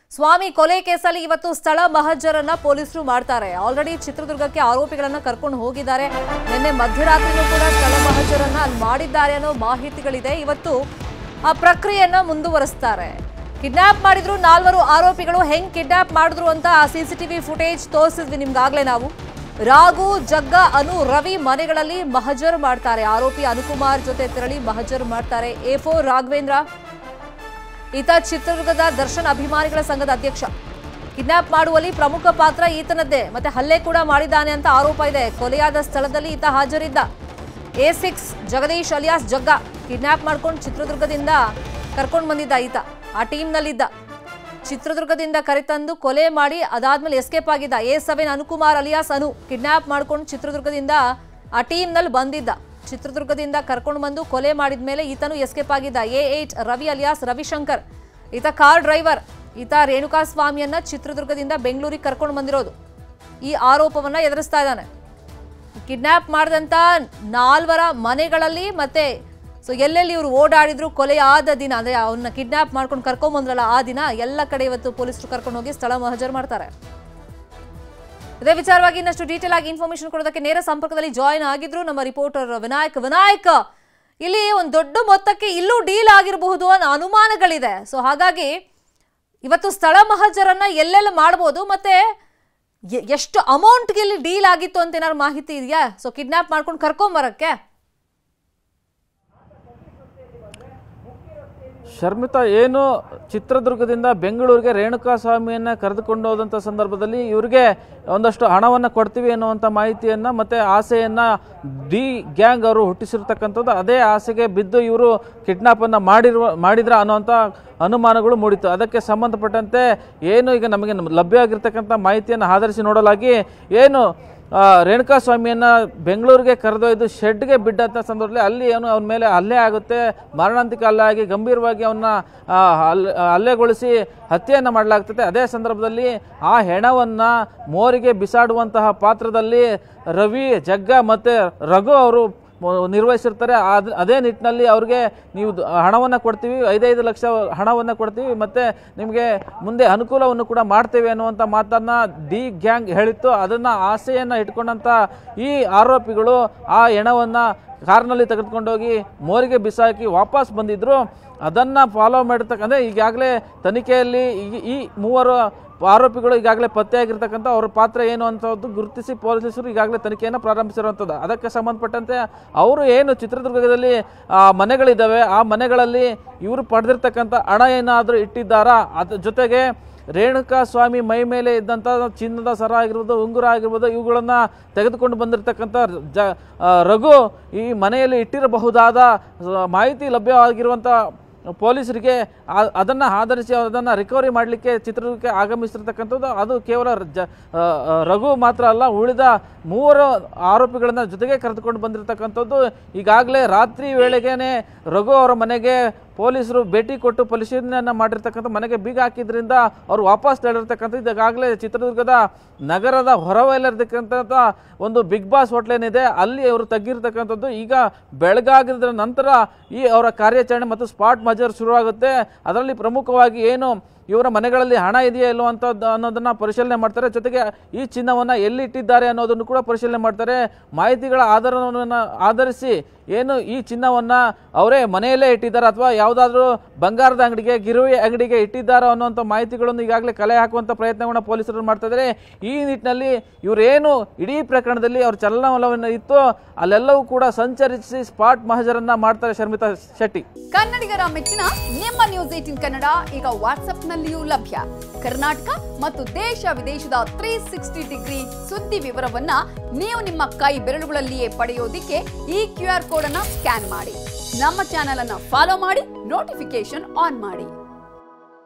ಸ್ವಾಮಿ ಕೊಲೆ ಕೇಸಲ್ಲಿ ಇವತ್ತು ಸ್ಥಳ ಮಹಜ್ಜರನ್ನ ಪೊಲೀಸರು ಮಾಡ್ತಾರೆ ಆಲ್ರೆಡಿ ಚಿತ್ರದುರ್ಗಕ್ಕೆ ಆರೋಪಿಗಳನ್ನ ಕರ್ಕೊಂಡು ಹೋಗಿದ್ದಾರೆ ನಿನ್ನೆ ಮಧ್ಯರಾತ್ರಿನೂ ಕೂಡ ಸ್ಥಳ ಮಹಜ್ಜರನ್ನ ಅಲ್ಲಿ ಮಾಡಿದ್ದಾರೆ ಅನ್ನೋ ಮಾಹಿತಿಗಳಿದೆ ಇವತ್ತು ಆ ಪ್ರಕ್ರಿಯೆಯನ್ನ ಮುಂದುವರಿಸ್ತಾರೆ ಕಿಡ್ನಾಪ್ ಮಾಡಿದ್ರು ನಾಲ್ವರು ಆರೋಪಿಗಳು ಹೆಂಗ್ ಕಿಡ್ನಾಪ್ ಮಾಡಿದ್ರು ಅಂತ ಆ ಸಿಸಿಟಿವಿ ಫುಟೇಜ್ ತೋರಿಸಿದ್ವಿ ನಿಮ್ಗಾಗ್ಲೇ ನಾವು ರಾಘು ಜಗ್ಗ ಅನು ರವಿ ಮನೆಗಳಲ್ಲಿ ಮಹಜರ್ ಮಾಡ್ತಾರೆ ಆರೋಪಿ ಅನುಕುಮಾರ್ ಜೊತೆ ತೆರಳಿ ಮಹಜರ್ ಮಾಡ್ತಾರೆ ಎ ಫೋರ್ ರಾಘವೇಂದ್ರ ಈತ ಚಿತ್ರದುರ್ಗದ ದರ್ಶನ್ ಅಭಿಮಾನಿಗಳ ಸಂಘದ ಅಧ್ಯಕ್ಷ ಕಿಡ್ನಾಪ್ ಮಾಡುವಲ್ಲಿ ಪ್ರಮುಖ ಪಾತ್ರ ಈತನದ್ದೇ ಮತ್ತೆ ಹಲ್ಲೆ ಕೂಡ ಮಾಡಿದ್ದಾನೆ ಅಂತ ಆರೋಪ ಇದೆ ಕೊಲೆಯಾದ ಸ್ಥಳದಲ್ಲಿ ಈತ ಹಾಜರಿದ್ದ A six Jagadish alias Jagga kidnap ಮಾಡ್ಕೊಂಡು ಚಿತ್ರದುರ್ಗದಿಂದ ಕರ್ಕೊಂಡು ಬಂದಿದ್ದ ಈತ ಆ ಟೀಮ್ನಲ್ಲಿದ್ದ ಚಿತ್ರದುರ್ಗದಿಂದ ಕರೆತಂದು ಕೊಲೆ ಮಾಡಿ ಅದಾದ್ಮೇಲೆ ಎಸ್ಕೇಪ್ ಆಗಿದ್ದ A seven Anukumar alias Anu kidnap ಮಾಡ್ಕೊಂಡು ಚಿತ್ರದುರ್ಗದಿಂದ ಆ ಟೀಮ್ನಲ್ಲಿ ಬಂದಿದ್ದ ಚಿತ್ರದುರ್ಗದಿಂದ ಕರ್ಕೊಂಡು ಬಂದು ಕೊಲೆ ಮಾಡಿದ ಮೇಲೆ ಈತನು ಎಸ್ಕೇಪ್ ಆಗಿದ್ದ A eight Ravi alias Ravishankar ಈತ ಕಾರ್ ಡ್ರೈವರ್ ಈತ ರೇಣುಕಾ ಸ್ವಾಮಿಯನ್ನ ಚಿತ್ರದುರ್ಗದಿಂದ ಬೆಂಗಳೂರಿಗೆ ಕರ್ಕೊಂಡು ಬಂದಿರೋದು ಈ ಆರೋಪವನ್ನ ಎದುರಿಸ್ತಾ ಇದ್ದಾನೆ ಕಿಡ್ನಾಪ್ ಮಾಡಿದಂಥ ನಾಲ್ವರ ಮನೆಗಳಲ್ಲಿ ಮತ್ತೆ ಸೊ ಎಲ್ಲೆಲ್ಲಿ ಇವರು ಓಡಾಡಿದ್ರು ಕೊಲೆ ಆದ ದಿನ ಅಂದರೆ ಅವನ್ನ ಕಿಡ್ನಾಪ್ ಮಾಡ್ಕೊಂಡು ಕರ್ಕೊಂಬಂದ್ರಲ್ಲ ಆ ದಿನ ಎಲ್ಲ ಕಡೆ ಇವತ್ತು ಪೊಲೀಸರು ಕರ್ಕೊಂಡು ಹೋಗಿ ಸ್ಥಳ ಮಹಜರ್ ಮಾಡ್ತಾರೆ ಇದೇ ವಿಚಾರವಾಗಿ ಇನ್ನಷ್ಟು ಡೀಟೇಲ್ ಆಗಿ ಇನ್ಫಾರ್ಮೇಶನ್ ಕೊಡೋದಕ್ಕೆ ನೇರ ಸಂಪರ್ಕದಲ್ಲಿ ಜಾಯಿನ್ ಆಗಿದ್ರು ನಮ್ಮ ರಿಪೋರ್ಟರ್ ವಿನಾಯಕ್ ವಿನಾಯಕ್ ಇಲ್ಲಿ ಒಂದು ದೊಡ್ಡ ಮೊತ್ತಕ್ಕೆ ಇಲ್ಲೂ ಡೀಲ್ ಆಗಿರಬಹುದು ಅನ್ನೋ ಅನುಮಾನಗಳಿದೆ ಸೊ ಹಾಗಾಗಿ ಇವತ್ತು ಸ್ಥಳ ಮಹಜರನ್ನ ಎಲ್ಲೆಲ್ಲ ಮಾಡ್ಬೋದು ಮತ್ತೆ ಎ- ಎಷ್ಟು ಅಮೌಂಟ್ಗೆ ಇಲ್ಲಿ ಡೀಲ್ ಆಗಿತ್ತು ಅಂತ ಏನಾದ್ರು ಮಾಹಿತಿ ಇದೆಯಾ ಸೊ ಕಿಡ್ನಾಪ್ ಮಾಡ್ಕೊಂಡು ಕರ್ಕೊಂಬರಕ್ಕೆ ಶರ್ಮಿತಾ ಏನು ಚಿತ್ರದುರ್ಗದಿಂದ ಬೆಂಗಳೂರಿಗೆ ರೇಣುಕಾ ಸ್ವಾಮಿಯನ್ನು ಕರೆದುಕೊಂಡು ಹೋದಂಥ ಸಂದರ್ಭದಲ್ಲಿ ಇವರಿಗೆ ಒಂದಷ್ಟು ಹಣವನ್ನು ಕೊಡ್ತೀವಿ ಅನ್ನುವಂಥ ಮಾಹಿತಿಯನ್ನು ಮತ್ತು ಆಸೆಯನ್ನು ಡಿ ಗ್ಯಾಂಗ್ ಅವರು ಹುಟ್ಟಿಸಿರ್ತಕ್ಕಂಥದ್ದು ಅದೇ ಆಸೆಗೆ ಬಿದ್ದು ಇವರು ಕಿಡ್ನಾಪನ್ನು ಮಾಡಿರುವ ಮಾಡಿದ್ರ ಅನ್ನುವಂಥ ಅನುಮಾನಗಳು ಮೂಡಿತು ಅದಕ್ಕೆ ಸಂಬಂಧಪಟ್ಟಂತೆ ಏನು ಈಗ ನಮಗೆ ಲಭ್ಯವಾಗಿರ್ತಕ್ಕಂಥ ಮಾಹಿತಿಯನ್ನು ಆಧರಿಸಿ ನೋಡಲಾಗಿ ಏನು ಆ, ರೇಣುಕಾ ಸ್ವಾಮಿಯನ್ನ ಬೆಂಗಳೂರಿಗೆ ಕರೆದೊಯ್ದು ಶೆಡ್ಗೆ ಬಿಟ್ಟಂಥ ಸಂದರ್ಭದಲ್ಲಿ ಅಲ್ಲಿ ಅವನು ಅವನ ಮೇಲೆ ಹಲ್ಲೆ ಆಗುತ್ತೆ ಮರಣಾಂತಿಕ ಹಲ್ಲೆ ಆಗಿ ಗಂಭೀರವಾಗಿ ಅವನ್ನ ಆ, ಹಲ್ಲೆ ಹಲ್ಲೆಗೊಳಿಸಿ ಹತ್ಯೆಯನ್ನು ಮಾಡಲಾಗ್ತದೆ ಅದೇ ಸಂದರ್ಭದಲ್ಲಿ ಆ ಹೆಣವನ್ನು ಮೋರಿಗೆ ಬಿಸಾಡುವಂತಹ ಪಾತ್ರದಲ್ಲಿ ರವಿ ಜಗ್ಗ ಮತ್ತು ರಘು ಅವರು ಮೊ- ನಿರ್ವಹಿಸಿರ್ತಾರೆ ಅದ್ ಅದೇ ನಿಟ್ಟಿನಲ್ಲಿ ಅವ್ರಿಗೆ ನೀವು ದ- ಹಣವನ್ನು ಕೊಡ್ತೀವಿ ಐದೈದು ಲಕ್ಷ ಹಣವನ್ನು ಕೊಡ್ತೀವಿ ಮತ್ತು ನಿಮಗೆ ಮುಂದೆ ಅನುಕೂಲವನ್ನು ಕೂಡ ಮಾಡ್ತೇವೆ ಅನ್ನುವಂಥ ಮಾತನ್ನು ಡಿ ಗ್ಯಾಂಗ್ ಹೇಳಿತ್ತು ಅದನ್ನು ಆಸೆಯನ್ನು ಇಟ್ಕೊಂಡಂಥ ಈ ಆರೋಪಿಗಳು ಆ ಹೆಣವನ್ನು ಕಾರ್ನಲ್ಲಿ ತೆಗೆದುಕೊಂಡೋಗಿ ಮೋರಿಗೆ ಬಿಸಾಕಿ ವಾಪಸ್ ಬಂದಿದ್ದರು ಅದನ್ನು ಫಾಲೋ ಮಾಡಿರ್ತಕ್ಕಂಥ ಈಗಾಗಲೇ ತನಿಖೆಯಲ್ಲಿ ಈ- ಈ ಮೂವರು ಆರೋಪಿಗಳು ಈಗಾಗಲೇ ಪತ್ತೆಯಾಗಿರ್ತಕ್ಕಂಥ ಅವರ ಪಾತ್ರ ಏನು ಅಂತದ್ದು ಗುರುತಿಸಿ ಪೊಲೀಸರು ಈಗಾಗಲೇ ತನಿಖೆಯನ್ನು ಪ್ರಾರಂಭಿಸಿರುವಂಥದ್ದು ಅದಕ್ಕೆ ಸಂಬಂಧಪಟ್ಟಂತೆ ಅವರು ಏನು ಚಿತ್ರದುರ್ಗದಲ್ಲಿ ಆ, ಮನೆಗಳಿದ್ದಾವೆ ಆ ಮನೆಗಳಲ್ಲಿ ಇವರು ಪಡೆದಿರ್ತಕ್ಕಂಥ ಹಣ ಏನಾದರೂ ಇಟ್ಟಿದ್ದಾರಾ ಅದ್ರ ಜೊತೆಗೆ ರೇಣುಕಾ ಸ್ವಾಮಿ ಮೈ ಮೇಲೆ ಇದ್ದಂಥ ಚಿನ್ನದ ಸರ ಆಗಿರ್ಬೋದು ಉಂಗುರ ಆಗಿರ್ಬೋದು ಇವುಗಳನ್ನು ತೆಗೆದುಕೊಂಡು ಬಂದಿರತಕ್ಕಂಥ ಜ ಆ, ರಘು ಈ ಮನೆಯಲ್ಲಿ ಇಟ್ಟಿರಬಹುದಾದ ಆ, ಮಾಹಿತಿ ಲಭ್ಯವಾಗಿರುವಂಥ ಪೊಲೀಸರಿಗೆ ಆ- ಅದನ್ನ ಆಧರಿಸಿ ಅದನ್ನು ರಿಕವರಿ ಮಾಡಲಿಕ್ಕೆ ಚಿತ್ರದುರ್ಗಕ್ಕೆ ಆಗಮಿಸಿರ್ತಕ್ಕಂಥದ್ದು ಅದು ಕೇವಲ ರ- ಜ ಆ, ಆ, ರಘು ಮಾತ್ರ ಅಲ್ಲ ಉಳಿದ ಮೂವರು ಆರೋಪಿಗಳನ್ನ ಜೊತೆಗೆ ಕರೆದುಕೊಂಡು ಬಂದಿರತಕ್ಕಂಥದ್ದು ಈಗಾಗಲೇ ರಾತ್ರಿ ವೇಳೆಗೇನೆ ರಘು ಅವರ ಮನೆಗೆ ಪೊಲೀಸರು ಭೇಟಿ ಕೊಟ್ಟು ಪರಿಶೀಲನೆಯನ್ನು ಮಾಡಿರ್ತಕ್ಕಂಥ ಮನೆಗೆ ಬೀಗ ಹಾಕಿದ್ರಿಂದ ಅವರು ವಾಪಸ್ ತೆರಳಿರ್ತಕ್ಕಂಥದ್ದು ಈಗಾಗಲೇ ಚಿತ್ರದುರ್ಗದ ನಗರದ ಹೊರವಲಯದಕ್ಕಂಥ ಒಂದು ಬಿಗ್ ಬಾಸ್ ಹೋಟ್ಲ್ ಏನಿದೆ ಅಲ್ಲಿ ಅವರು ತಗ್ಗಿರ್ತಕ್ಕಂಥದ್ದು ಈಗ ಬೆಳಗಾಗಿದ್ರ ನಂತರ ಈ ಅವರ ಕಾರ್ಯಾಚರಣೆ ಮತ್ತು ಸ್ಪಾಟ್ ಮಜರ್ ಶುರುವಾಗುತ್ತೆ ಅದರಲ್ಲಿ ಪ್ರಮುಖವಾಗಿ ಏನು ಇವರ ಮನೆಗಳಲ್ಲಿ ಹಣ ಇದೆಯಾ ಇಲ್ಲೋ ಅಂತದ್ದು ಅನ್ನೋದನ್ನ ಪರಿಶೀಲನೆ ಮಾಡ್ತಾರೆ ಜೊತೆಗೆ ಈ ಚಿನ್ನವನ್ನು ಎಲ್ಲಿ ಇಟ್ಟಿದ್ದಾರೆ ಅನ್ನೋದನ್ನು ಕೂಡ ಪರಿಶೀಲನೆ ಮಾಡ್ತಾರೆ ಮಾಹಿತಿಗಳ ಆಧಾರವನ್ನು ಆಧರಿಸಿ ಏನು ಈ ಚಿನ್ನವನ್ನು ಅವರೇ ಮನೆಯಲ್ಲೇ ಇಟ್ಟಿದ್ದಾರೆ ಅಥವಾ ಯಾವುದಾದ್ರೂ ಬಂಗಾರದ ಅಂಗಡಿಗೆ ಗಿರುವಿ ಅಂಗಡಿಗೆ ಇಟ್ಟಿದ್ದಾರೋ ಅನ್ನೋಂಥ ಮಾಹಿತಿಗಳನ್ನು ಈಗಾಗಲೇ ಕಲೆ ಹಾಕುವಂಥ ಪ್ರಯತ್ನವನ್ನು ಪೊಲೀಸರು ಮಾಡ್ತಾ ಇದ್ದಾರೆ ಈ ನಿಟ್ಟಿನಲ್ಲಿ ಇವರೇನು ಇಡೀ ಪ್ರಕರಣದಲ್ಲಿ ಅವ್ರ ಚಲನವಲನ ಇತ್ತು ಅಲ್ಲೆಲ್ಲವೂ ಕೂಡ ಸಂಚರಿಸಿ ಸ್ಪಾಟ್ ಮಹಜರನ್ನ ಮಾಡ್ತಾರೆ ಶರ್ಮಿತಾ ಶೆಟ್ಟಿ ಕನ್ನಡಿಗರ ಮೆಚ್ಚಿನ ನಿಮ್ಮ ನ್ಯೂಸ್ ಏಟಿನ್ ಕನ್ನಡ ಈಗ ವಾಟ್ಸ್ಆಪ್ನಲ್ಲಿಯೂ ಲಭ್ಯ ಕರ್ನಾಟಕ ಮತ್ತು ದೇಶ ವಿದೇಶದ ತ್ರೀ ಸಿಕ್ಸ್ಟಿ ಡಿಗ್ರಿ ಸುದ್ದಿ ವಿವರವನ್ನ ನೀವು ನಿಮ್ಮ ಕೈ ಬೆರಳುಗಳಲ್ಲಿಯೇ ಪಡೆಯೋದಿಕ್ಕೆ ಈ ಕ್ಯೂ ಆರ್ ಕೋಡ್ ಅನ್ನ ಸ್ಕ್ಯಾನ್ ಮಾಡಿ ನಮ್ಮ ಚಾನೆಲ್ ಅನ್ನ ಫಾಲೋ ಮಾಡಿ ನೋಟಿಫಿಕೇಶನ್ ಆನ್ ಮಾಡಿ